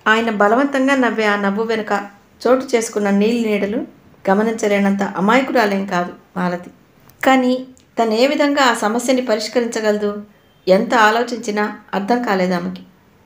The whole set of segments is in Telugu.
ఆయన బలవంతంగా నవ్వే ఆ నవ్వు వెనుక చోటు చేసుకున్న నీలి నీడలు గమనించలేనంత అమాయకురాలేం కాదు మాలతి కానీ తను ఏ విధంగా ఆ సమస్యని పరిష్కరించగలదు ఎంత ఆలోచించినా అర్థం కాలేదు ఆమెకి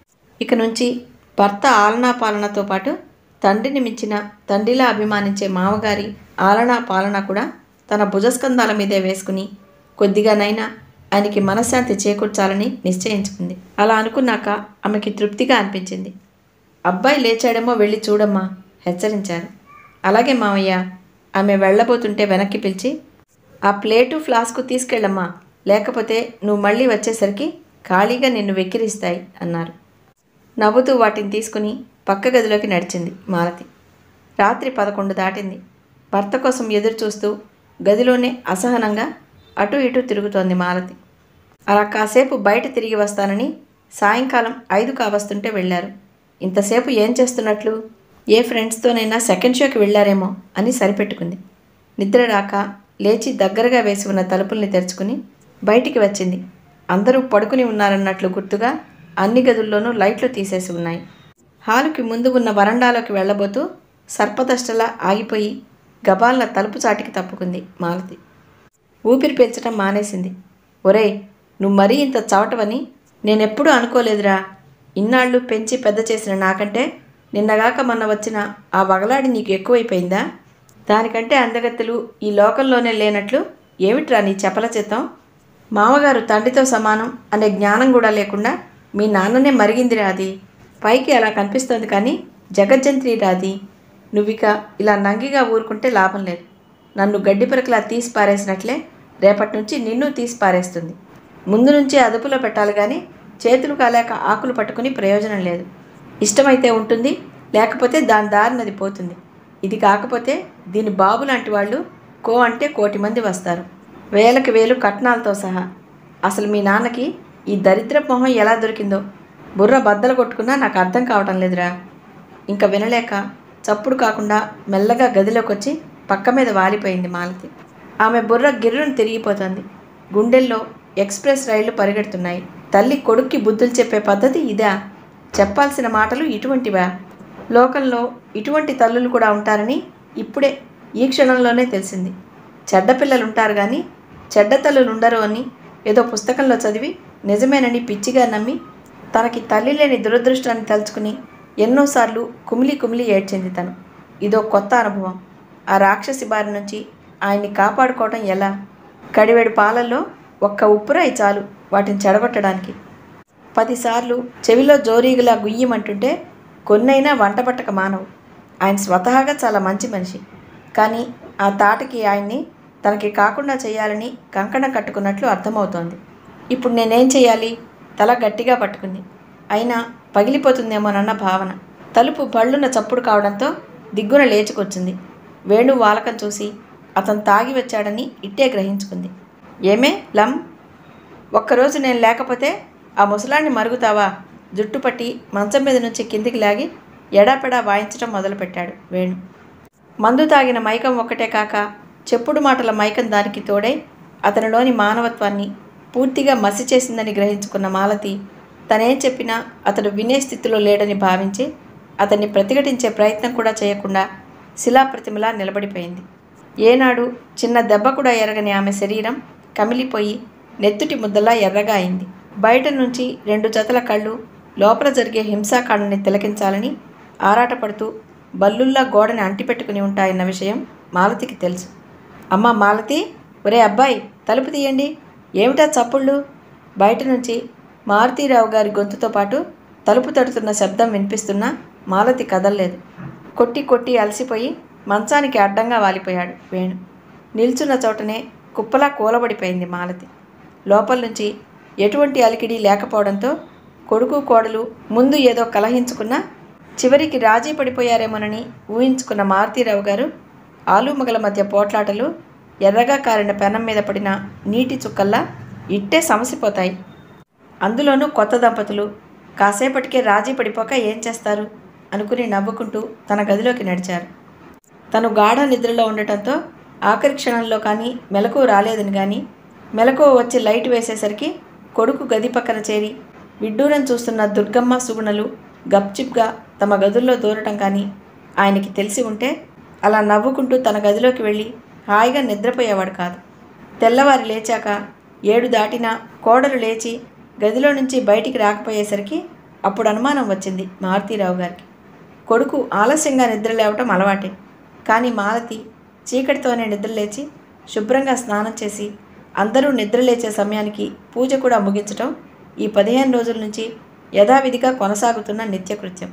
ఇక నుంచి భర్త ఆలనా పాలనతో పాటు తండ్రిని మించిన తండ్రిలా అభిమానించే మామగారి ఆలనా పాలన కూడా తన భుజస్కంధాల మీదే వేసుకుని కొద్దిగానైనా ఆయనకి మనశ్శాంతి చేకూర్చాలని నిశ్చయించుకుంది అలా అనుకున్నాక ఆమెకి తృప్తిగా అనిపించింది అబ్బాయి లేచాడేమో వెళ్ళి చూడమ్మా హెచ్చరించారు అలాగే మామయ్య ఆమె వెళ్ళబోతుంటే వెనక్కి పిలిచి ఆ ప్లేటు ఫ్లాస్కు తీసుకెళ్ళమ్మా లేకపోతే నువ్వు మళ్ళీ వచ్చేసరికి ఖాళీగా నిన్ను వెక్కిరిస్తాయి అన్నారు నవ్వుతూ వాటిని తీసుకుని పక్క గదిలోకి నడిచింది మాలతి రాత్రి పదకొండు దాటింది భర్త కోసం ఎదురు చూస్తూ గదిలోనే అసహనంగా అటు ఇటు తిరుగుతోంది మాలతి అలా కాసేపు బయట తిరిగి వస్తానని సాయంకాలం ఐదు కావస్తుంటే వెళ్ళారు ఇంతసేపు ఏం చేస్తున్నట్లు ఏ ఫ్రెండ్స్తోనైనా సెకండ్ షోకి వెళ్ళారేమో అని సరిపెట్టుకుంది నిద్ర రాక లేచి దగ్గరగా వేసి ఉన్న తలుపుల్ని తెరుచుకుని బయటికి వచ్చింది అందరూ పడుకుని ఉన్నారన్నట్లు గుర్తుగా అన్ని గదుల్లోనూ లైట్లు తీసేసి ఉన్నాయి హాలుకి ముందు ఉన్న వరండాలోకి వెళ్ళబోతూ సర్పదష్టలా ఆగిపోయి గబాల్న తలుపు చాటికి తప్పుకుంది మాలతి ఊపిరి పీల్చడం మానేసింది ఒరేయ్ నువ్వు మరీ ఇంత చవటవని నేనెప్పుడూ అనుకోలేదురా ఇన్నాళ్ళు పెంచి పెద్ద చేసిన నాకంటే నిన్నగాక మొన్న వచ్చిన ఆ వగలాడి నీకు ఎక్కువైపోయిందా దానికంటే అందగత్తెలు ఈ లోకంలోనే లేనట్లు ఏమిట్రా నీ చెప్పల చిత్తం మామగారు తండ్రితో సమానం అనే జ్ఞానం కూడా లేకుండా మీ నాన్ననే మరిగిందిరా అది పైకి అలా కనిపిస్తోంది కానీ జగజ్జంత్రి రాది నువ్విక ఇలా నంగిగా ఊరుకుంటే లాభం లేదు నన్ను గడ్డి పరకలా తీసి పారేసినట్లే రేపటి నుంచి నిన్ను తీసి పారేస్తుంది ముందు నుంచి అదుపులో పెట్టాలి కానీ చేతులు కాలేక ఆకులు పట్టుకుని ప్రయోజనం లేదు ఇష్టమైతే ఉంటుంది లేకపోతే దాని దారినది పోతుంది ఇది కాకపోతే దీని బాబు లాంటి వాళ్ళు కో అంటే కోటి మంది వస్తారు వేలకు వేలు కట్నాలతో సహా అసలు మీ నాన్నకి ఈ దరిద్ర మొహం ఎలా దొరికిందో బుర్ర బద్దలు కొట్టుకున్నా నాకు అర్థం కావటం లేదురా ఇంకా వినలేక చప్పుడు కాకుండా మెల్లగా గదిలోకి వచ్చి పక్క మీద వాలిపోయింది మాలతి ఆమె బుర్ర గిర్రును తిరిగిపోతుంది గుండెల్లో ఎక్స్ప్రెస్ రైళ్లు పరిగెడుతున్నాయి తల్లి కొడుక్కి బుద్ధులు చెప్పే పద్ధతి ఇదా చెప్పాల్సిన మాటలు ఇటువంటివా లోకంలో ఇటువంటి తల్లులు కూడా ఉంటారని ఇప్పుడే ఈ క్షణంలోనే తెలిసింది చెడ్డ పిల్లలు ఉంటారు కానీ చెడ్డ తల్లులు ఉండరు అని ఏదో పుస్తకంలో చదివి నిజమేనని పిచ్చిగా నమ్మి తనకి తల్లి లేని దురదృష్టాన్ని తలుచుకుని ఎన్నోసార్లు కుమిలి కుమిలి ఏడ్చింది తను ఇదో కొత్త అనుభవం ఆ రాక్షసి బారి నుంచి ఆయన్ని కాపాడుకోవటం ఎలా కడివేడు పాలల్లో ఒక్క ఉప్పురాయి చాలు వాటిని చెడగొట్టడానికి పదిసార్లు చెవిలో జోరీగులా గుయ్యమంటుంటే కొన్నైనా వంట పట్టక మానవు ఆయన స్వతహాగా చాలా మంచి మనిషి కానీ ఆ తాటకి ఆయన్ని తనకి కాకుండా చేయాలని కంకణం కట్టుకున్నట్లు అర్థమవుతోంది ఇప్పుడు నేనేం చేయాలి తల గట్టిగా పట్టుకుంది అయినా పగిలిపోతుందేమోనన్న భావన తలుపు బళ్ళున చప్పుడు కావడంతో దిగ్గున లేచుకొచ్చింది వేణు వాలకం చూసి అతను తాగి వచ్చాడని ఇట్టే గ్రహించుకుంది ఏమే లం ఒక్కరోజు నేను లేకపోతే ఆ ముసలాన్ని మరుగుతావా జుట్టు పట్టి మంచం మీద నుంచి కిందికి లాగి ఎడాపెడా వాయించడం మొదలుపెట్టాడు వేణు మందు తాగిన మైకం ఒక్కటే కాక చెప్పుడు మాటల మైకం దానికి తోడై అతనిలోని మానవత్వాన్ని పూర్తిగా మసి చేసిందని గ్రహించుకున్న మాలతి తనేం చెప్పినా అతడు వినే స్థితిలో లేడని భావించి అతన్ని ప్రతిఘటించే ప్రయత్నం కూడా చేయకుండా శిలాప్రతిమలా నిలబడిపోయింది ఏనాడు చిన్న దెబ్బ కూడా ఎరగని ఆమె శరీరం కమిలిపోయి నెత్తుటి ముద్దలా ఎర్రగా అయింది బయట నుంచి రెండు జతల కళ్ళు లోపల జరిగే హింసాకాండని తిలకించాలని ఆరాటపడుతూ బల్లుల్లా గోడని అంటిపెట్టుకుని ఉంటాయన్న విషయం మాలతికి తెలుసు అమ్మ మాలతి ఒరే అబ్బాయి తలుపు తీయండి ఏమిటా చప్పుళ్ళు బయట నుంచి మారుతీరావు గారి గొంతుతో పాటు తలుపు తడుతున్న శబ్దం వినిపిస్తున్నా మాలతి కదల్లేదు కొట్టి కొట్టి అలసిపోయి మంచానికి అడ్డంగా వాలిపోయాడు వేణు నిల్చున్న చోటనే కుప్పలా కూలబడిపోయింది మాలతి లోపల నుంచి ఎటువంటి అలికిడి లేకపోవడంతో కొడుకు కోడలు ముందు ఏదో కలహించుకున్నా చివరికి రాజీ పడిపోయారేమోనని ఊహించుకున్న మారుతీరావు గారు ఆలుమగల మధ్య పోట్లాటలు ఎర్రగా కారిన పెనం మీద పడిన నీటి చుక్కల్లా ఇట్టే సమసిపోతాయి అందులోనూ కొత్త దంపతులు కాసేపటికే రాజీ పడిపోక ఏం చేస్తారు అనుకుని నవ్వుకుంటూ తన గదిలోకి నడిచారు తను గాఢ నిద్రలో ఉండటంతో ఆఖరి క్షణంలో కానీ మెలకు రాలేదని కానీ మెలకువ వచ్చి లైట్ వేసేసరికి కొడుకు గది పక్కన చేరి విడ్డూరం చూస్తున్న దుర్గమ్మ సుగుణలు గప్చిప్గా తమ గదుల్లో దూరటం కానీ ఆయనకి తెలిసి ఉంటే అలా నవ్వుకుంటూ తన గదిలోకి వెళ్ళి హాయిగా నిద్రపోయేవాడు కాదు తెల్లవారి లేచాక ఏడు దాటినా కోడలు లేచి గదిలో నుంచి బయటికి రాకపోయేసరికి అప్పుడు అనుమానం వచ్చింది మారుతీరావు గారికి కొడుకు ఆలస్యంగా నిద్ర లేవటం అలవాటే కానీ మాలతి చీకటితోనే నిద్రలేచి శుభ్రంగా స్నానం చేసి అందరూ నిద్రలేచే సమయానికి పూజ కూడా ముగించటం ఈ పదిహేను రోజుల నుంచి యథావిధిగా కొనసాగుతున్న నిత్యకృత్యం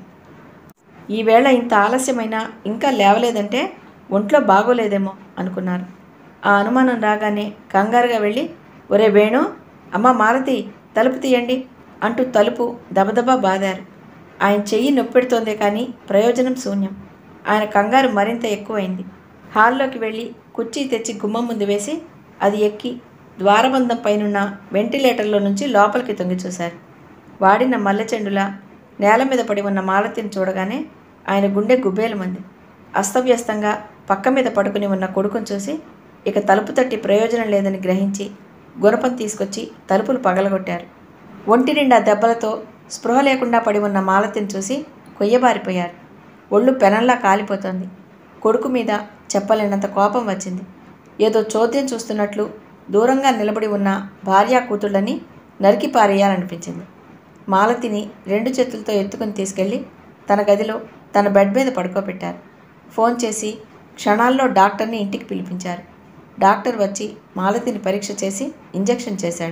ఈవేళ ఇంత ఆలస్యమైనా ఇంకా లేవలేదంటే ఒంట్లో బాగోలేదేమో అనుకున్నారు ఆ అనుమానం రాగానే కంగారుగా వెళ్ళి ఒరే వేణు అమ్మ మాలతి తలుపు తీయండి అంటూ తలుపు దబదబా బాదారు ఆయన చెయ్యి నొప్పెడుతోందే కానీ ప్రయోజనం శూన్యం ఆయన కంగారు మరింత ఎక్కువైంది హాల్లోకి వెళ్ళి కుర్చీ తెచ్చి గుమ్మం ముందు వేసి అది ఎక్కి ద్వారబంధం పైనున్న వెంటిలేటర్లో నుంచి లోపలికి తొంగి చూశారు వాడిన మల్లెచెండులా నేల మీద పడి ఉన్న మాలతిని చూడగానే ఆయన గుండె గుబేలమంది అస్తవ్యస్తంగా పక్క మీద పడుకుని ఉన్న కొడుకుని చూసి ఇక తలుపు తట్టి ప్రయోజనం లేదని గ్రహించి గుణపం తీసుకొచ్చి తలుపులు పగలగొట్టారు ఒంటి నిండా దెబ్బలతో స్పృహ లేకుండా పడి ఉన్న మాలతిని చూసి కొయ్యబారిపోయారు ఒళ్ళు పెనంలా కాలిపోతోంది కొడుకు మీద చెప్పలేనంత కోపం వచ్చింది ఏదో చోద్యం చూస్తున్నట్లు దూరంగా నిలబడి ఉన్న భార్యా కూతుళ్ళని నరికి పారేయాలనిపించింది మాలతిని రెండు చేతులతో ఎత్తుకుని తీసుకెళ్ళి తన గదిలో తన బెడ్ మీద పడుకోబెట్టారు ఫోన్ చేసి క్షణాల్లో డాక్టర్ని ఇంటికి పిలిపించారు డాక్టర్ వచ్చి మాలతిని పరీక్ష చేసి ఇంజెక్షన్ చేశాడు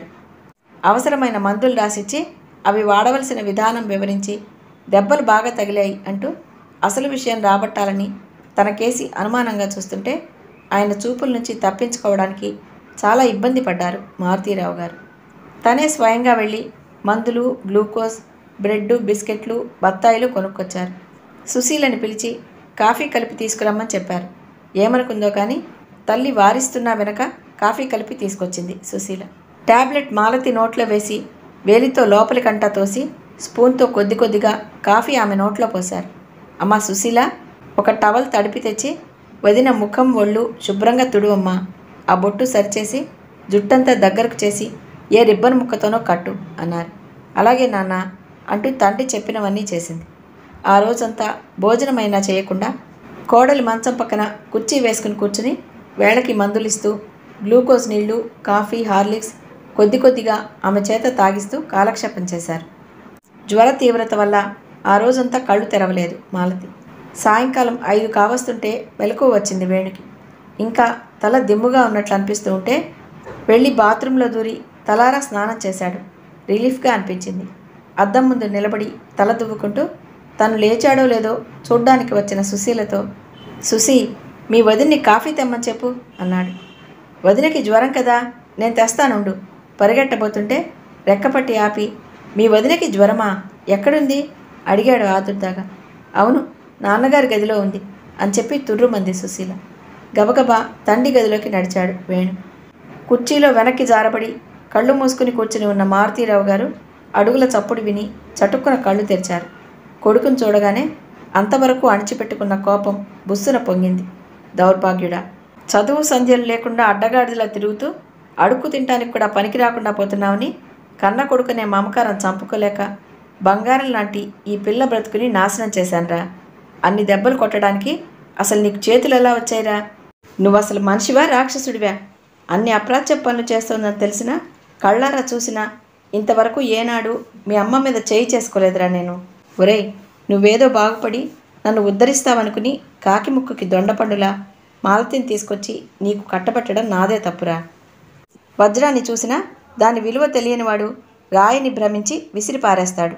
అవసరమైన మందులు రాసిచ్చి అవి వాడవలసిన విధానం వివరించి దెబ్బలు బాగా తగిలాయి అంటూ అసలు విషయం రాబట్టాలని తన కేసి అనుమానంగా చూస్తుంటే ఆయన చూపుల నుంచి తప్పించుకోవడానికి చాలా ఇబ్బంది పడ్డారు మారుతీరావు గారు తనే స్వయంగా వెళ్ళి మందులు గ్లూకోజ్ బ్రెడ్ బిస్కెట్లు బత్తాయిలు కొనుక్కొచ్చారు సుశీలని పిలిచి కాఫీ కలిపి తీసుకురమ్మని చెప్పారు ఏమనుకుందో కానీ తల్లి వారిస్తున్నా వెనక కాఫీ కలిపి తీసుకొచ్చింది సుశీల టాబ్లెట్ మాలతి నోట్లో వేసి వేలితో లోపలికంటా తోసి స్పూన్తో కొద్ది కొద్దిగా కాఫీ ఆమె నోట్లో పోశారు అమ్మా సుశీల ఒక టవల్ తడిపి తెచ్చి వదిన ముఖం ఒళ్ళు శుభ్రంగా తుడువమ్మా ఆ బొట్టు సరిచేసి జుట్టంతా దగ్గరకు చేసి ఏ రిబ్బన్ ముక్కతోనో కట్టు అన్నారు అలాగే నాన్న అంటూ తండ్రి చెప్పినవన్నీ చేసింది ఆ రోజంతా భోజనమైనా చేయకుండా కోడలి మంచం పక్కన కుర్చీ వేసుకుని కూర్చుని వేళకి మందులిస్తూ గ్లూకోజ్ నీళ్లు కాఫీ హార్లిక్స్ కొద్ది కొద్దిగా ఆమె చేత తాగిస్తూ కాలక్షేపం చేశారు జ్వర తీవ్రత వల్ల ఆ రోజంతా కళ్ళు తెరవలేదు మాలతి సాయంకాలం ఐదు కావస్తుంటే మెలకు వచ్చింది వేణుకి ఇంకా తల దిమ్ముగా ఉన్నట్లు అనిపిస్తూ ఉంటే వెళ్ళి బాత్రూంలో దూరి తలారా స్నానం చేశాడు రిలీఫ్గా అనిపించింది అద్దం ముందు నిలబడి తల దువ్వుకుంటూ తను లేచాడో లేదో చూడ్డానికి వచ్చిన సుశీలతో సుశీ మీ వదిన్ని కాఫీ తెమ్మని చెప్పు అన్నాడు వదినకి జ్వరం కదా నేను తెస్తానుండు పరిగెట్టబోతుంటే రెక్కపట్టి ఆపి మీ వదినకి జ్వరమా ఎక్కడుంది అడిగాడు ఆదుర్దాగా అవును నాన్నగారి గదిలో ఉంది అని చెప్పి తుర్రుమంది సుశీల గబగబా తండ్రి గదిలోకి నడిచాడు వేణు కుర్చీలో వెనక్కి జారబడి కళ్ళు మూసుకుని కూర్చుని ఉన్న మారుతీరావు గారు అడుగుల చప్పుడు విని చటుక్కున కళ్ళు తెరిచారు కొడుకును చూడగానే అంతవరకు అణిచిపెట్టుకున్న కోపం బుస్సున పొంగింది దౌర్భాగ్యుడా చదువు సంధ్యలు లేకుండా అడ్డగాడిలా తిరుగుతూ అడుక్కు తినటానికి కూడా పనికి రాకుండా పోతున్నావని కన్న కొడుకునే మమకారం చంపుకోలేక బంగారం లాంటి ఈ పిల్ల బ్రతుకుని నాశనం చేశానురా అన్ని దెబ్బలు కొట్టడానికి అసలు నీకు చేతులు ఎలా వచ్చాయిరా నువ్వు అసలు మనిషివా రాక్షసుడివా అన్ని అప్రాచ్య పనులు చేస్తోందని తెలిసినా కళ్ళారా చూసినా ఇంతవరకు ఏనాడు మీ అమ్మ మీద చేయి చేసుకోలేదురా నేను ఒరేయ్ నువ్వేదో బాగుపడి నన్ను ఉద్ధరిస్తావనుకుని కాకి ముక్కుకి దొండపండులా మాలతిని తీసుకొచ్చి నీకు కట్టబెట్టడం నాదే తప్పురా వజ్రాన్ని చూసినా దాని విలువ తెలియనివాడు రాయిని భ్రమించి విసిరి పారేస్తాడు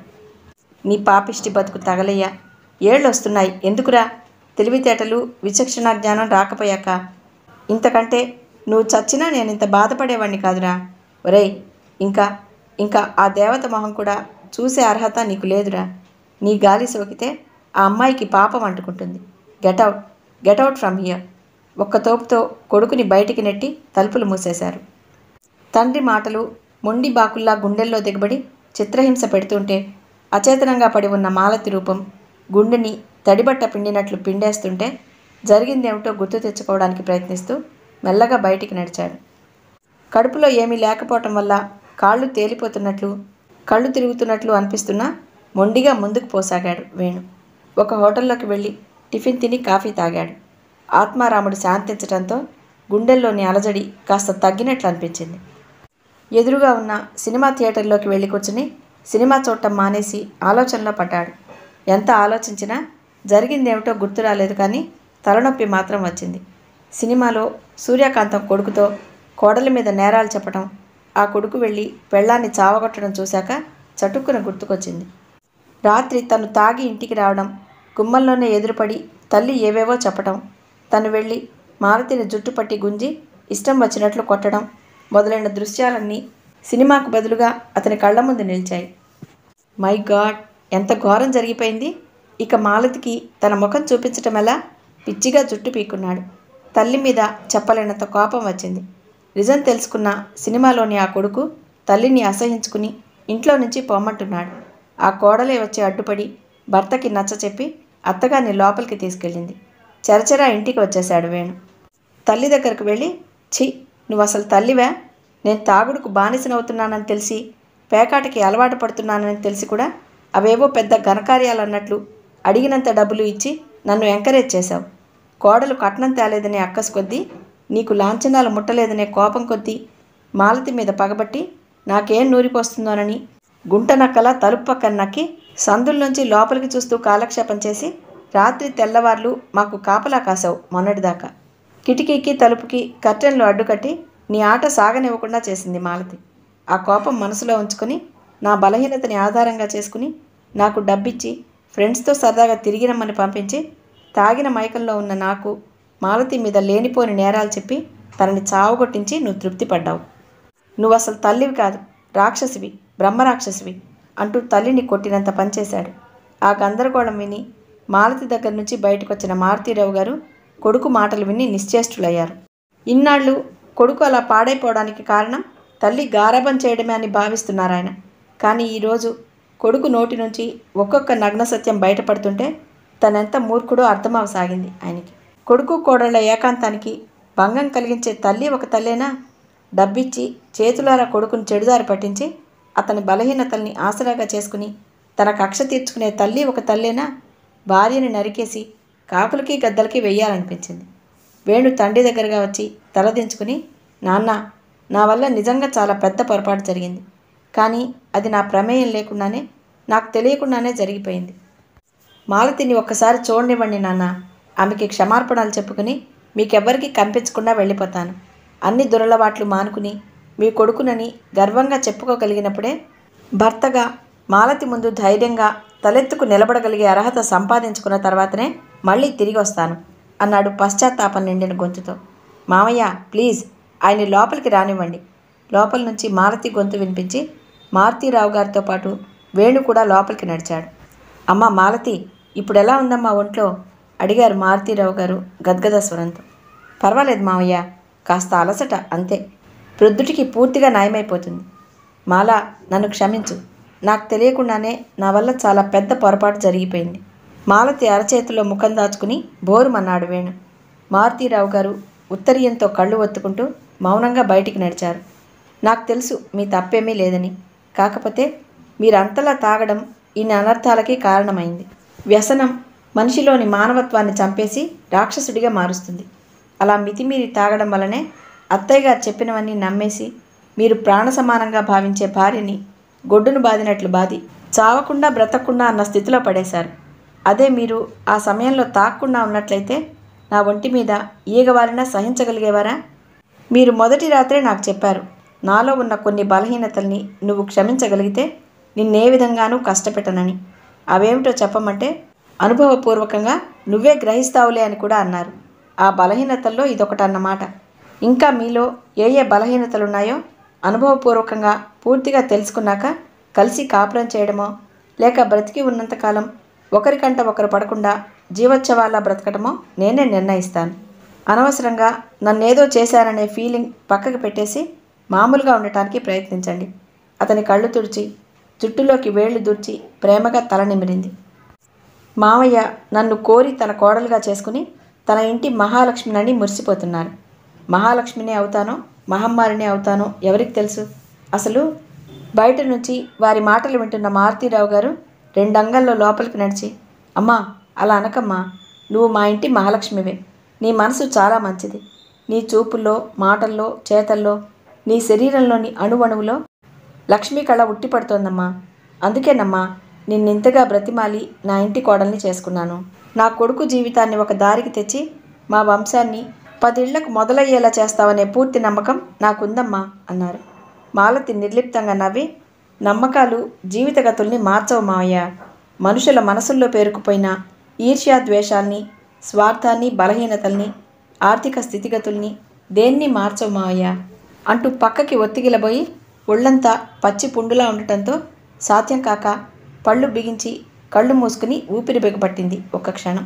నీ పాపిష్టి బతుకు తగలయ్యా ఏళ్ళు వస్తున్నాయి ఎందుకురా తెలివితేటలు విచక్షణ జ్ఞానం రాకపోయాక ఇంతకంటే నువ్వు చచ్చినా నేను ఇంత బాధపడేవాడిని కాదురా ఒరేయ్ ఇంకా ఇంకా ఆ దేవత మొహం కూడా చూసే అర్హత నీకు లేదురా నీ గాలి సోకితే ఆ అమ్మాయికి పాపం అంటుకుంటుంది గెటౌట్ గెటౌట్ ఫ్రమ్ హియర్ ఒక్క తోపుతో కొడుకుని బయటికి నెట్టి తలుపులు మూసేశారు తండ్రి మాటలు మొండి బాకుల్లా గుండెల్లో దిగబడి చిత్రహింస పెడుతుంటే అచేతనంగా పడి ఉన్న మాలతి రూపం గుండెని తడిబట్ట పిండినట్లు పిండేస్తుంటే జరిగిందేమిటో గుర్తు తెచ్చుకోవడానికి ప్రయత్నిస్తూ మెల్లగా బయటికి నడిచాడు కడుపులో ఏమీ లేకపోవటం వల్ల కాళ్ళు తేలిపోతున్నట్లు కళ్ళు తిరుగుతున్నట్లు అనిపిస్తున్నా మొండిగా ముందుకు పోసాగాడు వేణు ఒక హోటల్లోకి వెళ్ళి టిఫిన్ తిని కాఫీ తాగాడు ఆత్మారాముడు శాంతించడంతో గుండెల్లోని అలజడి కాస్త తగ్గినట్లు అనిపించింది ఎదురుగా ఉన్న సినిమా థియేటర్లోకి వెళ్ళి కూర్చుని సినిమా చూడటం మానేసి ఆలోచనలో పడ్డాడు ఎంత ఆలోచించినా జరిగిందేమిటో గుర్తు రాలేదు కానీ తలనొప్పి మాత్రం వచ్చింది సినిమాలో సూర్యకాంతం కొడుకుతో కోడలి మీద నేరాలు చెప్పడం ఆ కొడుకు వెళ్ళి పెళ్ళాన్ని చావగొట్టడం చూశాక చటుక్కున గుర్తుకొచ్చింది రాత్రి తను తాగి ఇంటికి రావడం గుమ్మంలోనే ఎదురుపడి తల్లి ఏవేవో చెప్పటం తను వెళ్ళి మారుతిని జుట్టు పట్టి గుంజి ఇష్టం వచ్చినట్లు కొట్టడం మొదలైన దృశ్యాలన్నీ సినిమాకు బదులుగా అతని కళ్ళ ముందు నిలిచాయి మై గాడ్ ఎంత ఘోరం జరిగిపోయింది ఇక మాలతికి తన ముఖం చూపించటం ఎలా పిచ్చిగా జుట్టు పీక్కున్నాడు తల్లి మీద చెప్పలేనంత కోపం వచ్చింది నిజం తెలుసుకున్న సినిమాలోని ఆ కొడుకు తల్లిని అసహించుకుని ఇంట్లో నుంచి పొమ్మంటున్నాడు ఆ కోడలే వచ్చి అడ్డుపడి భర్తకి నచ్చ చెప్పి అత్తగారిని లోపలికి తీసుకెళ్ళింది చరచరా ఇంటికి వచ్చేశాడు వేణు తల్లి దగ్గరకు వెళ్ళి ఛీ నువ్వు అసలు తల్లివా నేను తాగుడుకు బానిసనవుతున్నానని తెలిసి పేకాటకి అలవాటు పడుతున్నానని తెలిసి కూడా అవేవో పెద్ద ఘనకార్యాలు అన్నట్లు అడిగినంత డబ్బులు ఇచ్చి నన్ను ఎంకరేజ్ చేశావు కోడలు కట్నం తేలేదనే అక్కసు కొద్దీ నీకు లాంఛనాలు ముట్టలేదనే కోపం కొద్దీ మాలతి మీద పగబట్టి నాకేం నూరిపోస్తుందోనని గుంటనక్కల తలుపు పక్కన నక్కి సందుల్లోంచి లోపలికి చూస్తూ కాలక్షేపం చేసి రాత్రి తెల్లవార్లు మాకు కాపలా కాసావు మొన్నటిదాకా కిటికీకి తలుపుకి కర్టెన్లు అడ్డుకట్టి నీ ఆట సాగనివ్వకుండా చేసింది మాలతి ఆ కోపం మనసులో ఉంచుకొని నా బలహీనతని ఆధారంగా చేసుకుని నాకు డబ్బిచ్చి ఫ్రెండ్స్తో సరదాగా తిరిగి రమ్మని పంపించి తాగిన మైకంలో ఉన్న నాకు మాలతి మీద లేనిపోని నేరాలు చెప్పి తనని చావుగొట్టించి నువ్వు తృప్తి పడ్డావు నువ్వు అసలు తల్లివి కాదు రాక్షసివి బ్రహ్మరాక్షసివి అంటూ తల్లిని కొట్టినంత పనిచేశాడు ఆ గందరగోళం విని మాలతి దగ్గర నుంచి బయటకు వచ్చిన మారుతీరావు గారు కొడుకు మాటలు విని నిశ్చేష్టులయ్యారు ఇన్నాళ్ళు కొడుకు అలా పాడైపోవడానికి కారణం తల్లి గారాబం చేయడమే అని భావిస్తున్నారు ఆయన కానీ ఈరోజు కొడుకు నోటి నుంచి ఒక్కొక్క నగ్న సత్యం బయటపడుతుంటే తనెంత మూర్ఖుడో అర్థమవసాగింది ఆయనకి కొడుకు కోడళ్ల ఏకాంతానికి భంగం కలిగించే తల్లి ఒక తల్లేనా డబ్బిచ్చి చేతులారా కొడుకుని చెడుదారి పట్టించి అతని బలహీనతల్ని ఆసరాగా చేసుకుని తన కక్ష తీర్చుకునే తల్లి ఒక తల్లేనా భార్యని నరికేసి కాకులకి గద్దలకి వెయ్యాలనిపించింది వేణు తండ్రి దగ్గరగా వచ్చి తలదించుకుని నాన్న నా వల్ల నిజంగా చాలా పెద్ద పొరపాటు జరిగింది కానీ అది నా ప్రమేయం లేకుండానే నాకు తెలియకుండానే జరిగిపోయింది మాలతిని ఒక్కసారి చూడనివ్వండి నాన్న ఆమెకి క్షమార్పణలు చెప్పుకుని మీకెవ్వరికి కనిపించకుండా వెళ్ళిపోతాను అన్ని దురలవాట్లు మానుకుని మీ కొడుకునని గర్వంగా చెప్పుకోగలిగినప్పుడే భర్తగా మాలతి ముందు ధైర్యంగా తలెత్తుకు నిలబడగలిగే అర్హత సంపాదించుకున్న తర్వాతనే మళ్ళీ తిరిగి వస్తాను అన్నాడు పశ్చాత్తాపం నిండిన గొంతుతో మామయ్య ప్లీజ్ ఆయన లోపలికి రానివ్వండి లోపల నుంచి మాలతి గొంతు వినిపించి మారుతీరావు గారితో పాటు వేణు కూడా లోపలికి నడిచాడు అమ్మ మాలతి ఇప్పుడు ఎలా ఉందమ్మా ఒంట్లో అడిగారు మారుతీరావు గారు గద్గద స్వరంతో పర్వాలేదు మావయ్య కాస్త అలసట అంతే ప్రొద్దుటికి పూర్తిగా నయమైపోతుంది మాలా నన్ను క్షమించు నాకు తెలియకుండానే నా వల్ల చాలా పెద్ద పొరపాటు జరిగిపోయింది మాలతి అరచేతిలో ముఖం దాచుకుని బోరుమన్నాడు వేణు మారుతీరావు గారు ఉత్తరీయంతో కళ్ళు ఒత్తుకుంటూ మౌనంగా బయటికి నడిచారు నాకు తెలుసు మీ తప్పేమీ లేదని కాకపోతే మీరంతలా తాగడం ఇన్ని అనర్థాలకి కారణమైంది వ్యసనం మనిషిలోని మానవత్వాన్ని చంపేసి రాక్షసుడిగా మారుస్తుంది అలా మితిమీరి తాగడం వల్లనే అత్తయ్య గారు చెప్పినవన్నీ నమ్మేసి మీరు ప్రాణ సమానంగా భావించే భార్యని గొడ్డును బాదినట్లు బాది చావకుండా బ్రతకకుండా అన్న స్థితిలో పడేశారు అదే మీరు ఆ సమయంలో తాక్కుండా ఉన్నట్లయితే నా ఒంటి మీద ఈగవారినా సహించగలిగేవారా మీరు మొదటి రాత్రే నాకు చెప్పారు నాలో ఉన్న కొన్ని బలహీనతల్ని నువ్వు క్షమించగలిగితే నిన్నే విధంగానూ కష్టపెట్టనని అవేమిటో చెప్పమంటే అనుభవపూర్వకంగా నువ్వే గ్రహిస్తావులే అని కూడా అన్నారు ఆ బలహీనతల్లో ఇదొకటి అన్నమాట ఇంకా మీలో ఏ ఏ బలహీనతలున్నాయో అనుభవపూర్వకంగా పూర్తిగా తెలుసుకున్నాక కలిసి కాపురం చేయడమో లేక బ్రతికి ఉన్నంతకాలం ఒకరికంట ఒకరు పడకుండా జీవోత్సవాల్లా బ్రతకడమో నేనే నిర్ణయిస్తాను అనవసరంగా నన్నేదో చేశాననే ఫీలింగ్ పక్కకు పెట్టేసి మామూలుగా ఉండటానికి ప్రయత్నించండి అతని కళ్ళు తుడిచి జుట్టులోకి వేళ్లు దూర్చి ప్రేమగా తల నిమిరింది మావయ్య నన్ను కోరి తన కోడలుగా చేసుకుని తన ఇంటి మహాలక్ష్మినని మురిసిపోతున్నారు మహాలక్ష్మినే అవుతానో మహమ్మారినే అవుతానో ఎవరికి తెలుసు అసలు బయట నుంచి వారి మాటలు వింటున్న మారుతీరావు గారు రెండంగల్లో లోపలికి నడిచి అమ్మా అలా అనకమ్మా నువ్వు మా ఇంటి మహాలక్ష్మివే నీ మనసు చాలా మంచిది నీ చూపుల్లో మాటల్లో చేతల్లో నీ శరీరంలోని అణువణువులో లక్ష్మీ కళ ఉట్టిపడుతోందమ్మా అందుకేనమ్మా నిన్నింతగా బ్రతిమాలి నా ఇంటి కోడల్ని చేసుకున్నాను నా కొడుకు జీవితాన్ని ఒక దారికి తెచ్చి మా వంశాన్ని పదిళ్లకు మొదలయ్యేలా చేస్తావనే పూర్తి నమ్మకం నాకుందమ్మా అన్నారు మాలతి నిర్లిప్తంగా నవ్వి నమ్మకాలు జీవితగతుల్ని మార్చవు మావయ్య మనుషుల మనసుల్లో పేరుకుపోయిన ఈర్ష్యా ద్వేషాల్ని స్వార్థాన్ని బలహీనతల్ని ఆర్థిక స్థితిగతుల్ని దేన్ని మార్చవు మావయ్య అంటూ పక్కకి ఒత్తిగిలబోయి ఒళ్ళంతా పచ్చి పుండులా ఉండటంతో సాధ్యం కాక పళ్ళు బిగించి కళ్ళు మూసుకుని ఊపిరి బిగపట్టింది ఒక్క క్షణం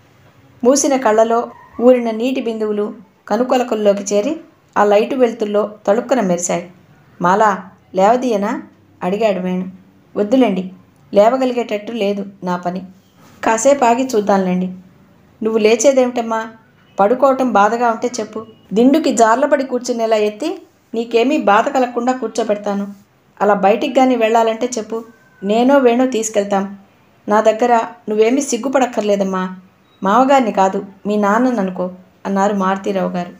మూసిన కళ్ళలో ఊరిన నీటి బిందువులు కనుకొలకల్లోకి చేరి ఆ లైటు వెలుతుల్లో తళుక్కున మెరిశాయి మాలా లేవదీయనా అడిగాడు వేణు వద్దులేండి లేవగలిగేటట్టు లేదు నా పని కాసేపు ఆగి చూద్దాంలేండి నువ్వు లేచేదేమిటమ్మా పడుకోవటం బాధగా ఉంటే చెప్పు దిండుకి జార్లబడి కూర్చునేలా ఎత్తి నీకేమీ బాధ కలగకుండా కూర్చోబెడతాను అలా బయటికి కానీ వెళ్ళాలంటే చెప్పు నేనో వేణో తీసుకెళ్తాం నా దగ్గర నువ్వేమీ సిగ్గుపడక్కర్లేదమ్మా మావగారిని కాదు మీ నాన్నని అనుకో అన్నారు మారుతీరావు గారు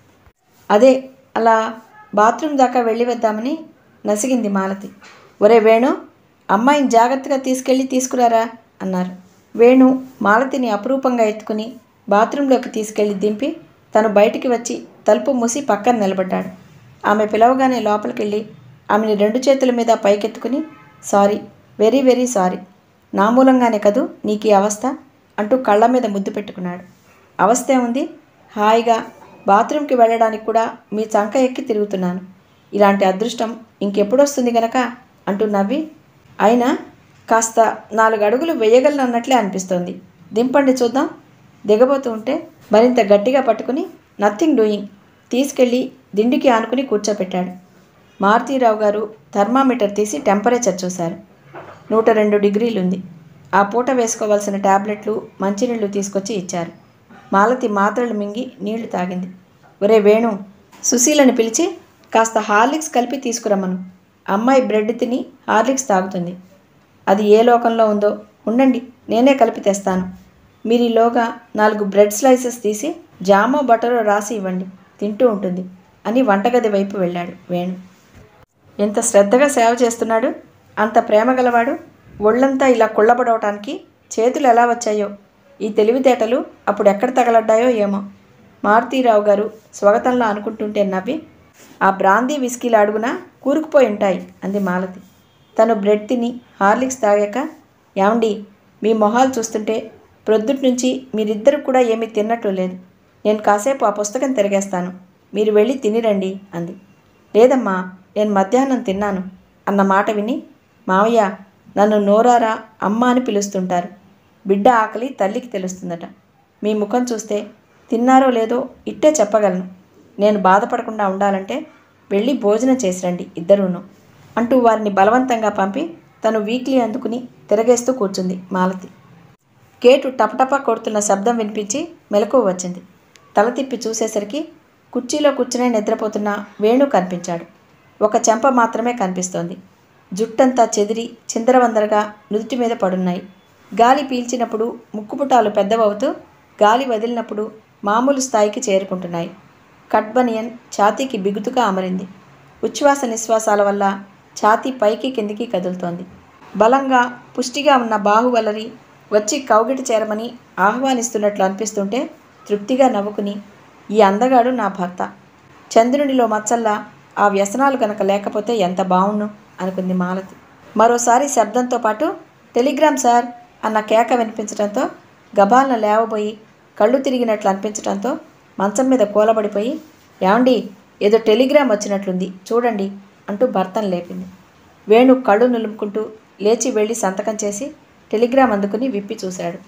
అదే అలా బాత్రూమ్ దాకా వెళ్ళి వద్దామని నసిగింది మాలతి ఒరే వేణు అమ్మాయిని జాగ్రత్తగా తీసుకెళ్ళి తీసుకురారా అన్నారు వేణు మాలతిని అపురూపంగా ఎత్తుకుని బాత్రూంలోకి తీసుకెళ్లి దింపి తను బయటికి వచ్చి తలుపు మూసి పక్కన నిలబడ్డాడు ఆమె పిలవగానే లోపలికెళ్ళి ఆమెని రెండు చేతుల మీద పైకెత్తుకుని సారీ వెరీ వెరీ సారీ నా మూలంగానే కదూ నీకు ఈ అవస్థ అంటూ కళ్ళ మీద ముద్దు పెట్టుకున్నాడు అవస్థ ఏముంది హాయిగా బాత్రూమ్కి వెళ్ళడానికి కూడా మీ చంక ఎక్కి తిరుగుతున్నాను ఇలాంటి అదృష్టం ఇంకెప్పుడొస్తుంది గనక అంటూ నవ్వి అయినా కాస్త నాలుగు అడుగులు వేయగలను అన్నట్లే అనిపిస్తోంది దింపండి చూద్దాం దిగబోతూ ఉంటే మరింత గట్టిగా పట్టుకుని నథింగ్ డూయింగ్ తీసుకెళ్ళి దిండికి ఆనుకుని కూర్చోపెట్టాడు మారుతీరావు గారు థర్మామీటర్ తీసి టెంపరేచర్ చూశారు నూట రెండు డిగ్రీలుంది ఆ పూట వేసుకోవాల్సిన టాబ్లెట్లు మంచినీళ్లు తీసుకొచ్చి ఇచ్చారు మాలతి మాత్రలు మింగి నీళ్లు తాగింది ఒరే వేణు సుశీలని పిలిచి కాస్త హార్లిక్స్ కలిపి తీసుకురమ్మను అమ్మాయి బ్రెడ్ తిని హార్లిక్స్ తాగుతుంది అది ఏ లోకంలో ఉందో ఉండండి నేనే కలిపి తెస్తాను మీరు ఈలోగా నాలుగు బ్రెడ్ స్లైసెస్ తీసి జామో బటరో రాసి ఇవ్వండి తింటూ ఉంటుంది అని వంటగది వైపు వెళ్ళాడు వేణు ఎంత శ్రద్ధగా సేవ చేస్తున్నాడు అంత ప్రేమ గలవాడు ఒళ్ళంతా ఇలా కుళ్ళబడవటానికి చేతులు ఎలా వచ్చాయో ఈ తెలివితేటలు అప్పుడు ఎక్కడ తగలడ్డాయో ఏమో మారుతీరావు గారు స్వాగతంలో అనుకుంటుంటే నవ్వి ఆ బ్రాందీ విస్కీల అడుగున కూరుకుపోయి ఉంటాయి అంది మాలతి తను బ్రెడ్ తిని హార్లిక్స్ తాగాక ఏమండి మీ మొహాలు చూస్తుంటే ప్రొద్దుటి నుంచి మీరిద్దరు కూడా ఏమీ తిన్నట్లు లేదు నేను కాసేపు ఆ పుస్తకం తిరిగేస్తాను మీరు వెళ్ళి తినిరండి అంది లేదమ్మా నేను మధ్యాహ్నం తిన్నాను అన్న మాట విని మావయ్య నన్ను నోరారా అమ్మ అని పిలుస్తుంటారు బిడ్డ ఆకలి తల్లికి తెలుస్తుందట మీ ముఖం చూస్తే తిన్నారో లేదో ఇట్టే చెప్పగలను నేను బాధపడకుండా ఉండాలంటే వెళ్ళి భోజనం చేసిరండి ఇద్దరూను అంటూ వారిని బలవంతంగా పంపి తను వీక్లీ అందుకుని తిరగేస్తూ కూర్చుంది మాలతి గేటు టపటపా కొడుతున్న శబ్దం వినిపించి మెలకువ వచ్చింది తల తిప్పి చూసేసరికి కుర్చీలో కూర్చునే నిద్రపోతున్న వేణు కనిపించాడు ఒక చెంప మాత్రమే కనిపిస్తోంది జుట్టంతా చెదిరి చిందరవందరగా నుదుటి మీద పడున్నాయి గాలి పీల్చినప్పుడు ముక్కుపుటాలు పెద్దవవుతూ గాలి వదిలినప్పుడు మామూలు స్థాయికి చేరుకుంటున్నాయి కట్ బనియన్ ఛాతీకి బిగుతుగా అమరింది ఉచ్ఛ్వాస నిశ్వాసాల వల్ల ఛాతీ పైకి కిందికి కదులుతోంది బలంగా పుష్టిగా ఉన్న బాహువలరి వచ్చి కౌగిటి చేరమని ఆహ్వానిస్తున్నట్లు అనిపిస్తుంటే తృప్తిగా నవ్వుకుని ఈ అందగాడు నా భర్త చంద్రునిలో మచ్చల్లా ఆ వ్యసనాలు కనుక లేకపోతే ఎంత బావుణ్ణు అనుకుంది మాలతి మరోసారి శబ్దంతో పాటు టెలిగ్రామ్ సార్ అన్న కేక వినిపించడంతో గబాలను లేవబోయి కళ్ళు తిరిగినట్లు అనిపించడంతో మంచం మీద కూలబడిపోయి ఏమండి ఏదో టెలిగ్రామ్ వచ్చినట్లుంది చూడండి అంటూ భర్తను లేపింది వేణు కళ్ళు నిలుపుకుంటూ లేచి వెళ్ళి సంతకం చేసి టెలిగ్రామ్ అందుకుని విప్పి చూశాడు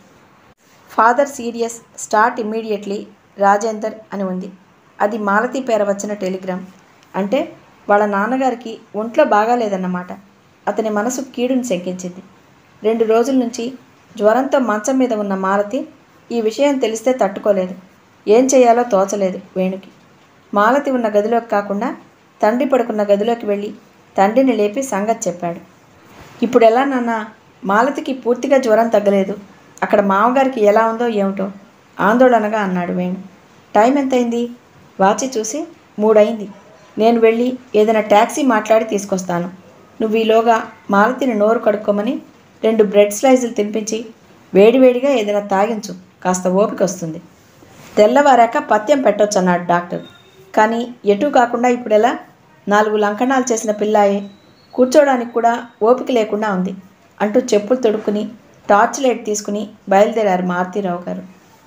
father serious start immediately Rajender అని ఉంది అది మాలతి పేర వచ్చిన టెలిగ్రామ్ అంటే వాళ్ళ నాన్నగారికి ఒంట్లో బాగాలేదన్నమాట అతని మనసు కీడుని శంకించింది రెండు రోజుల నుంచి జ్వరంతో మంచం మీద ఉన్న మాలతి ఈ విషయం తెలిస్తే తట్టుకోలేదు ఏం చేయాలో తోచలేదు వేణుకి మాలతి ఉన్న గదిలోకి కాకుండా తండ్రి పడుకున్న గదిలోకి వెళ్ళి తండ్రిని లేపి సంగతి చెప్పాడు ఇప్పుడు ఎలా నాన్న మాలతికి పూర్తిగా జ్వరం తగ్గలేదు అక్కడ మామగారికి ఎలా ఉందో ఏమిటో ఆందోళనగా అన్నాడు వేణు టైం ఎంతైంది వాచి చూసి మూడైంది నేను వెళ్ళి ఏదైనా ట్యాక్సీ మాట్లాడి తీసుకొస్తాను నువ్వు ఈలోగా మాలతిని నోరు కడుక్కోమని రెండు బ్రెడ్ స్లైజులు తినిపించి వేడివేడిగా ఏదైనా తాగించు కాస్త ఓపిక వస్తుంది తెల్లవారాక పత్యం పెట్టొచ్చు అన్నాడు డాక్టర్ కానీ ఎటూ కాకుండా ఇప్పుడెలా నాలుగు లంకణాలు చేసిన పిల్లాయే కూర్చోడానికి కూడా ఓపిక లేకుండా ఉంది అంటూ చెప్పులు తొడుక్కుని టార్చ్ లైట్ తీసుకుని బయలుదేరారు మారుతీరావు గారు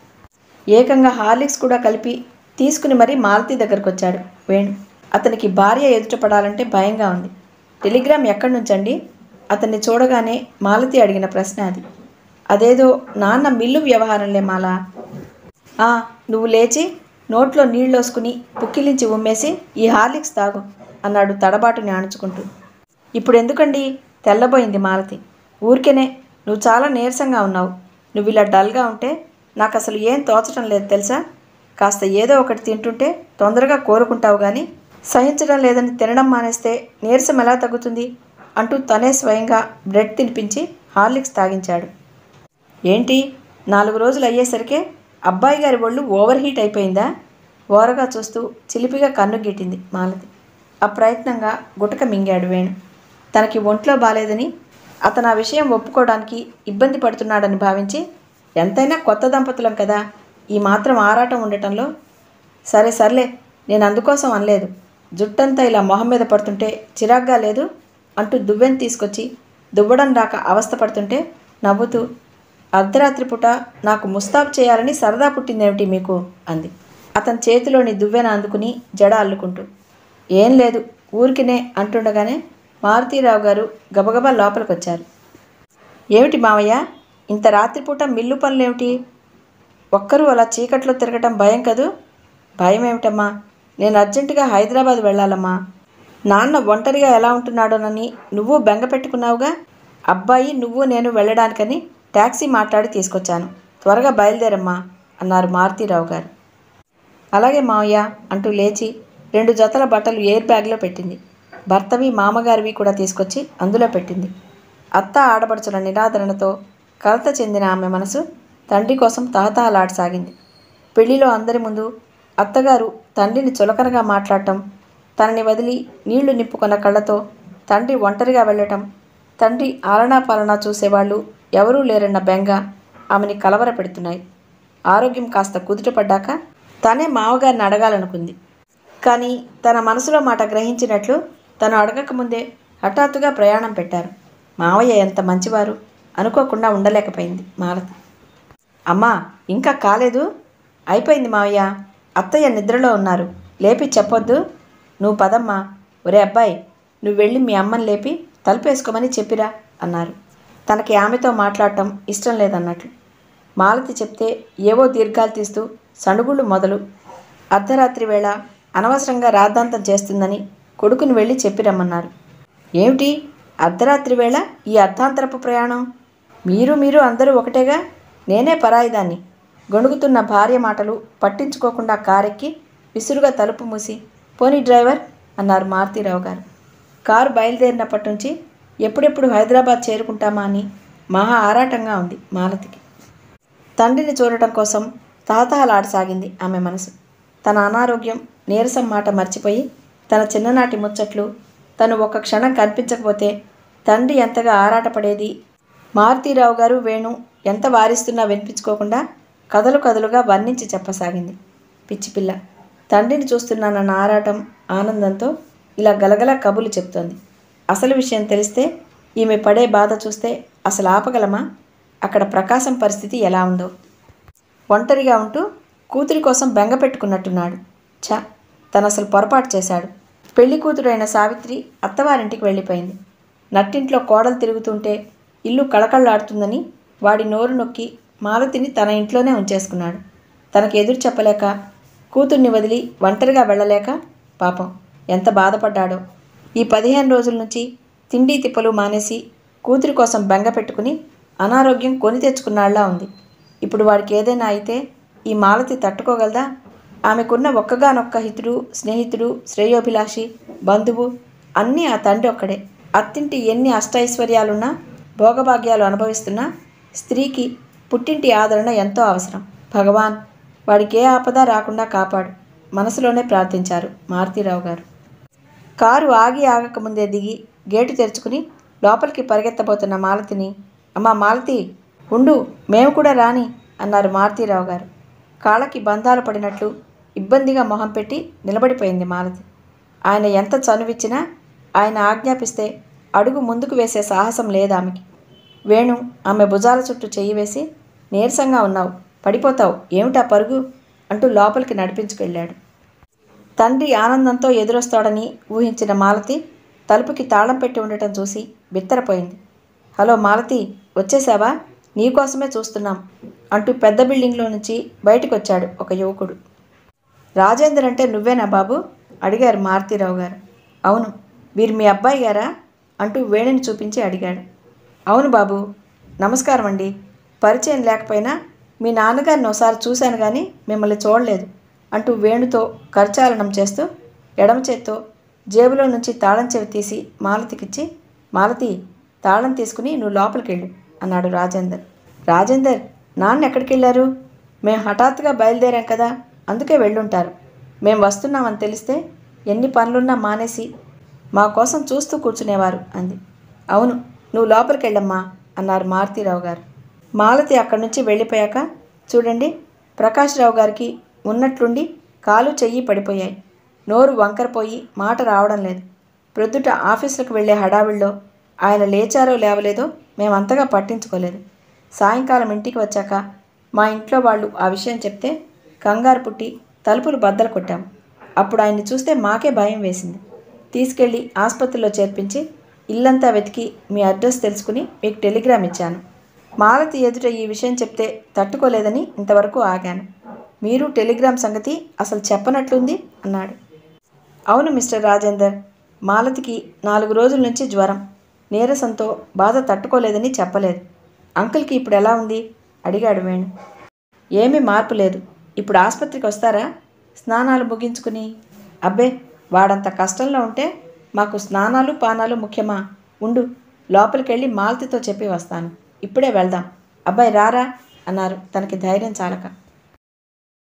ఏకంగా హార్లిక్స్ కూడా కలిపి తీసుకుని మరీ మాలతి దగ్గరకు వచ్చాడు వేణు అతనికి భార్య ఎదుట పడాలంటే భయంగా ఉంది టెలిగ్రామ్ ఎక్కడి నుంచండి అతన్ని చూడగానే మాలతి అడిగిన ప్రశ్న అది అదేదో నాన్న మిల్లు వ్యవహారంలే మాలా "ఆ, నువ్వు లేచి నోట్లో నీళ్ళోసుకుని పుక్కిలించి ఉమ్మేసి ఈ హార్లిక్స్ తాగు అన్నాడు తడబాటుని ఆణుచుకుంటూ ఇప్పుడు ఎందుకండి తెల్లబోయింది మాలతి ఊరికేనే నువ్వు చాలా నీరసంగా ఉన్నావు నువ్వు ఇలా డల్గా ఉంటే నాకు అసలు ఏం తోచడం లేదు తెలుసా కాస్త ఏదో ఒకటి తింటుంటే తొందరగా కోరుకుంటావు కానీ సహించడం లేదని తినడం మానేస్తే నీరసం ఎలా తగ్గుతుంది అంటూ తనే స్వయంగా బ్రెడ్ తినిపించి హార్లిక్స్ తాగించాడు ఏంటి నాలుగు రోజులు అయ్యేసరికే అబ్బాయి గారి ఒళ్ళు ఓవర్ హీట్ అయిపోయిందా ఓరగా చూస్తూ చిలిపిగా కన్ను గిట్టింది మాలతి అప్రయత్నంగా గుటక మింగాడు వేణు తనకి ఒంట్లో బాలేదని అతను ఆ విషయం ఒప్పుకోవడానికి ఇబ్బంది పడుతున్నాడని భావించి ఎంతైనా కొత్త దంపతులం కదా ఈ మాత్రం ఆరాటం ఉండటంలో సరే సర్లే నేను అందుకోసం అనలేదు జుట్టంతా ఇలా మొహం మీద పడుతుంటే చిరాగ్గా లేదు అంటూ దువ్వెన తీసుకొచ్చి దువ్వడం రాక అవస్థ పడుతుంటే నవ్వుతూ అర్ధరాత్రి పూట నాకు ముస్తాబ్ చేయాలని సరదా పుట్టిందేమిటి మీకు అంది అతని చేతిలోని దువ్వెన అందుకుని జడ అల్లుకుంటూ ఏం లేదు ఊరికినే అంటుండగానే మారుతీరావు గారు గబగబా లోపలికి వచ్చారు ఏమిటి మావయ్య ఇంత రాత్రిపూట మిల్లు పనులేమిటి ఒక్కరూ అలా చీకట్లో తిరగటం భయం కదూ భయం ఏమిటమ్మా నేను అర్జెంటుగా హైదరాబాద్ వెళ్ళాలమ్మా నాన్న ఒంటరిగా ఎలా ఉంటున్నాడోనని నువ్వు బెంగ పెట్టుకున్నావుగా అబ్బాయి నువ్వు నేను వెళ్ళడానికని ట్యాక్సీ మాట్లాడి తీసుకొచ్చాను త్వరగా బయలుదేరమ్మా అన్నారు మారుతీరావు గారు అలాగే మావయ్య అంటూ లేచి రెండు జతల బట్టలు ఎయిర్ బ్యాగ్లో పెట్టింది భర్తవి మామగారివి కూడా తీసుకొచ్చి అందులో పెట్టింది అత్త ఆడపడుచుల నిరాదరణతో కలత చెందిన ఆమె మనసు తండ్రి కోసం తహతహలాడసాగింది పెళ్లిలో అందరి ముందు అత్తగారు తండ్రిని చులకనగా మాట్లాడటం తనని వదిలి నీళ్లు నింపుకున్న కళ్ళతో తండ్రి ఒంటరిగా వెళ్ళటం తండ్రి ఆలనా పాలనా చూసేవాళ్ళు ఎవరూ లేరన్న బెంగ ఆమెని కలవరపెడుతున్నాయి ఆరోగ్యం కాస్త కుదుటపడ్డాక తనే మావగారిని అడగాలనుకుంది కానీ తన మనసులో మాట గ్రహించినట్లు తను అడగకముందే హఠాత్తుగా ప్రయాణం పెట్టారు మావయ్య ఎంత మంచివారు అనుకోకుండా ఉండలేకపోయింది మాలతి అమ్మా ఇంకా కాలేదు అయిపోయింది మావయ్య అత్తయ్య నిద్రలో ఉన్నారు లేపి చెప్పొద్దు నువ్వు పదమ్మా ఒరే అబ్బాయి నువ్వు వెళ్ళి మీ అమ్మని లేపి తలుపేసుకోమని చెప్పిరా అన్నారు తనకి ఆమెతో మాట్లాడటం ఇష్టం లేదన్నట్లు మాలతి చెప్తే ఏవో దీర్ఘాలు తీస్తూ సణుగుళ్ళు మొదలు అర్ధరాత్రి వేళ అనవసరంగా రాద్ధాంతం చేస్తుందని కొడుకుని వెళ్ళి చెప్పిరమ్మన్నారు ఏమిటి అర్ధరాత్రి వేళ ఈ అర్ధాంతరపు ప్రయాణం మీరు మీరు అందరూ ఒకటేగా నేనే పరాయిదాన్ని గొణుగుతున్న భార్య మాటలు పట్టించుకోకుండా కారెక్కి విసురుగా తలుపు మూసి పోనీ డ్రైవర్ అన్నారు మారుతీరావు గారు కారు బయలుదేరినప్పటి నుంచి ఎప్పుడెప్పుడు హైదరాబాద్ చేరుకుంటామా అని మహా ఆరాటంగా ఉంది మాలతికి తండ్రిని చూడటం కోసం తహతహలాడసాగింది ఆమె మనసు తన అనారోగ్యం నీరసం మాట మర్చిపోయి తన చిన్ననాటి ముచ్చట్లు తను ఒక క్షణం కనిపించకపోతే తండ్రి ఎంతగా ఆరాటపడేది మారుతీరావు గారు వేణు ఎంత వారిస్తున్నా వినిపించుకోకుండా కథలు కథలుగా వర్ణించి చెప్పసాగింది పిచ్చిపిల్ల తండ్రిని చూస్తున్నానన్న ఆరాటం ఆనందంతో ఇలా గలగల కబులు చెప్తోంది అసలు విషయం తెలిస్తే ఈమె పడే బాధ చూస్తే అసలు ఆపగలమా అక్కడ ప్రకాశం పరిస్థితి ఎలా ఉందో ఒంటరిగా ఉంటూ కూతురి కోసం బెంగ పెట్టుకున్నట్టున్నాడు ఛ తను అసలు పొరపాటు చేశాడు పెళ్లి కూతురైన సావిత్రి అత్తవారింటికి వెళ్ళిపోయింది నట్టింట్లో కోడలు తిరుగుతుంటే ఇల్లు కళకళలాడుతుందని వాడి నోరు నొక్కి మాలతిని తన ఇంట్లోనే ఉంచేసుకున్నాడు తనకు ఎదురు చెప్పలేక కూతుర్ని వదిలి ఒంటరిగా వెళ్ళలేక పాపం ఎంత బాధపడ్డాడో ఈ పదిహేను రోజుల నుంచి తిండి తిప్పలు మానేసి కూతురి కోసం బెంగ పెట్టుకుని అనారోగ్యం కొని తెచ్చుకున్నాళ్లా ఉంది ఇప్పుడు వాడికి ఏదైనా అయితే ఈ మాలతి తట్టుకోగలదా ఆమెకున్న ఒక్కగానొక్క హితుడు స్నేహితుడు శ్రేయోభిలాషి బంధువు అన్నీ ఆ తండ్రి ఒక్కడే అత్తింటి ఎన్ని అష్టైశ్వర్యాలున్నా భోగభాగ్యాలు అనుభవిస్తున్నా స్త్రీకి పుట్టింటి ఆదరణ ఎంతో అవసరం భగవాన్ వాడికి ఏ ఆపద రాకుండా కాపాడు మనసులోనే ప్రార్థించారు మారుతీరావు గారు కారు ఆగి ఆగకముందే దిగి గేటు తెరుచుకుని లోపలికి పరిగెత్తబోతున్న మాలతిని అమ్మా మాలతి ఉండు మేము కూడా రాని అన్నారు మారుతీరావు గారు కాళ్ళకి బంధాలు పడినట్లు ఇబ్బందిగా మొహం పెట్టి నిలబడిపోయింది మాలతి ఆయన ఎంత చనువిచ్చినా ఆయన ఆజ్ఞాపిస్తే అడుగు ముందుకు వేసే సాహసం లేదు ఆమెకి వేణు ఆమె భుజాల చుట్టూ చెయ్యి వేసి నీరసంగా ఉన్నావు పడిపోతావు ఏమిటా పరుగు అంటూ లోపలికి నడిపించుకెళ్ళాడు తండ్రి ఆనందంతో ఎదురొస్తాడని ఊహించిన మాలతి తలుపుకి తాళం పెట్టి ఉండటం చూసి బిత్తరపోయింది హలో మాలతి వచ్చేసావా నీకోసమే చూస్తున్నాం అంటూ పెద్ద బిల్డింగ్లో నుంచి బయటకు వచ్చాడు ఒక యువకుడు రాజేందర్ అంటే నువ్వేనా బాబు అడిగారు మారుతీరావు గారు అవును వీరు మీ అబ్బాయి గారా అంటూ వేణుని చూపించి అడిగాడు అవును బాబు నమస్కారం అండి పరిచయం లేకపోయినా మీ నాన్నగారిని ఒకసారి చూశాను కానీ మిమ్మల్ని చూడలేదు అంటూ వేణుతో కరచాలనం చేస్తూ ఎడమ చేత్తో జేబులో నుంచి తాళం చెవి తీసి మాలతికిచ్చి మాలతి తాళం తీసుకుని నువ్వు లోపలికి వెళ్ళు అన్నాడు రాజేందర్ రాజేందర్ నాన్న ఎక్కడికి వెళ్ళారు మేము హఠాత్తుగా బయలుదేరాం కదా అందుకే వెళ్ళుంటారు మేము వస్తున్నామని తెలిస్తే ఎన్ని పనులున్నా మానేసి మా కోసం చూస్తూ కూర్చునేవారు అంది అవును నువ్వు లోపలికి వెళ్ళమ్మా అన్నారు మారుతీరావు గారు మాలతి అక్కడి నుంచి వెళ్ళిపోయాక చూడండి ప్రకాశ్రావు గారికి ఉన్నట్లుండి కాలు చెయ్యి పడిపోయాయి నోరు వంకరపోయి మాట రావడం లేదు ప్రొద్దుట ఆఫీసులకు వెళ్ళే హడావిడిలో ఆయన లేచారో లేవలేదో మేమంతగా పట్టించుకోలేదు సాయంకాలం ఇంటికి వచ్చాక మా ఇంట్లో వాళ్ళు ఆ విషయం చెప్తే కంగారు పుట్టి తలుపులు బద్దలు కొట్టాం అప్పుడు ఆయన్ని చూస్తే మాకే భయం వేసింది తీసుకెళ్ళి ఆసుపత్రిలో చేర్పించి ఇల్లంతా వెతికి మీ అడ్రస్ తెలుసుకుని మీకు టెలిగ్రామ్ ఇచ్చాను మాలతి ఎదుట ఈ విషయం చెప్తే తట్టుకోలేదని ఇంతవరకు ఆగాను మీరు టెలిగ్రామ్ సంగతి అసలు చెప్పనట్లుంది అన్నాడు అవును మిస్టర్ రాజేందర్ మాలతికి నాలుగు రోజుల నుంచి జ్వరం నీరసంతో బాధ తట్టుకోలేదని చెప్పలేదు అంకుల్కి ఇప్పుడు ఎలా ఉంది అడిగాడు వేణు ఏమీ మార్పు లేదు ఇప్పుడు ఆసుపత్రికి వస్తారా స్నానాలు ముగించుకుని అబ్బే వాడంత కష్టంలో ఉంటే మాకు స్నానాలు పానాలు ముఖ్యమా ఉండు లోపలికి వెళ్ళి మాలతితో చెప్పి వస్తాను ఇప్పుడే వెళ్దాం అబ్బాయి రారా అన్నారు తనకి ధైర్యం చాలక